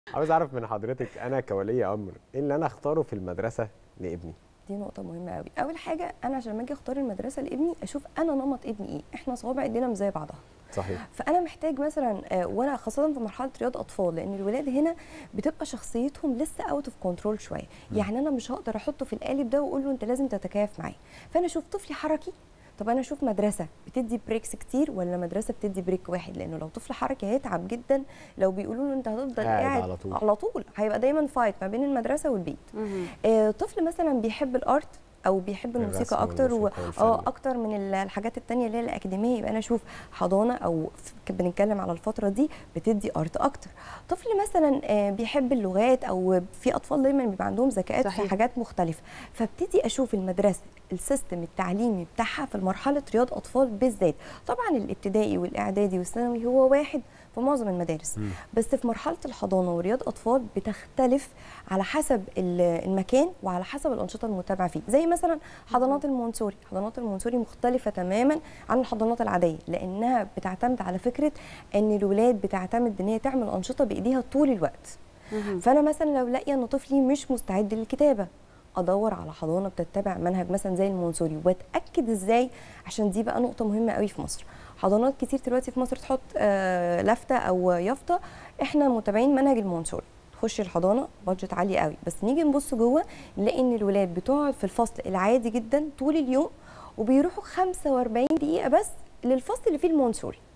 عاوز اعرف من حضرتك انا كولي امر ايه اللي انا اختاره في المدرسه لابني دي نقطة مهمة قوي، أول حاجة أنا عشان لما أجي أختار المدرسة لابني أشوف أنا نمط ابني إيه، إحنا صوابع إيدينا مش زي بعضها. صحيح فانا محتاج مثلا آه، وانا خاصه في مرحله رياض اطفال لان الولاد هنا بتبقى شخصيتهم لسه اوت اوف كنترول شويه يعني انا مش هقدر احطه في القالب ده واقول له انت لازم تتكيف معايا فانا اشوف طفلي حركي طب انا اشوف مدرسه بتدي بريكس كتير ولا مدرسه بتدي بريك واحد لانه لو طفل حركي هيتعب جدا لو بيقولوا له انت هتفضل قاعد قاعد على طول. على طول هيبقى دايما فايت ما بين المدرسه والبيت آه، طفل مثلا بيحب الارت او بيحب الرسم الموسيقى اكتر و... والموسيقى والفن. اه اكتر من ال- الحاجات التانية اللي هي الاكاديميه يبقى انا اشوف حضانه او ف- بنتكلم على الفتره دي بتدي ارت اكتر طفل مثلا آه، بيحب اللغات او في اطفال دايما بيبقى عندهم ذكاءات في صحيح. حاجات مختلفه فابتدي اشوف المدرسه السيستم التعليمي بتاعها في مرحله رياض اطفال بالذات طبعا الابتدائي والاعدادي والثانوي هو واحد في معظم المدارس مم. بس في مرحله الحضانه ورياض اطفال بتختلف على حسب ال- المكان وعلى حسب الانشطه المتبعه فيه زي مثلا حضانات المونسوري حضانات المونسوري مختلفه تماما عن الحضانات العاديه لانها بتعتمد على فكره ان الولاد بتعتمد ان هي تعمل انشطه بايديها طول الوقت فانا مثلا لو لاقيه ان طفلي مش مستعد للكتابه ادور على حضانه بتتبع منهج مثلا زي المونسوري واتاكد ازاي عشان دي بقى نقطه مهمه قوي في مصر حضانات كتير دلوقتي في مصر تحط آه، لافته او يافطه احنا متابعين منهج المونسوري تخش الحضانه بادجت عالي قوي بس نيجي نبص جوه نلاقي ان الولاد بتقعد في الفصل العادي جدا طول اليوم وبيروحوا 45 دقيقه بس للفصل اللي فيه المونسوري